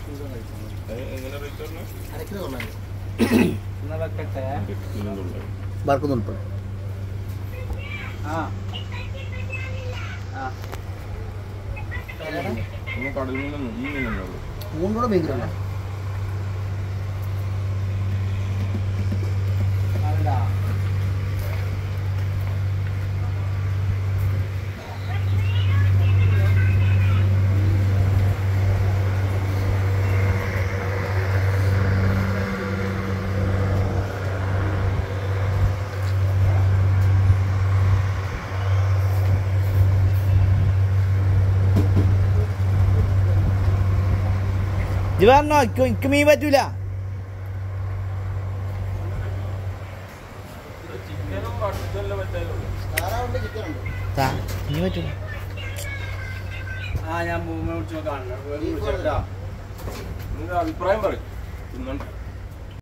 എങ്ങനെ റേറ്റ് പറഞ്ഞു അരക്കിലോ തൊള്ളായിരം എന്നാ വെക്കട്ടെ കിലോ തൊള്ളായിരം വറുക്കുന്ന ഉൾപ്പെടെ ആ ആ നമ്മൾ കടൽ മീനൊന്നും ഈ മീനല്ലേ ഉള്ളൂ മൂന്നൂടെ ഭയങ്കര അതാ ഇത് പറഞ്ഞോ എനിക്ക് എനിക്ക് മീൻ പറ്റൂല ചിക്കനും മട്ടനല്ലേ പറ്റാനുള്ളൂ താറാവുണ്ട് ചിക്കനുണ്ട് താ, മീൻ പറ്റൂല ആ ഞാൻ ഭൂമി വിളിച്ചു കാണണം നിന്റെ അഭിപ്രായം പറയും തിന്നണ്ട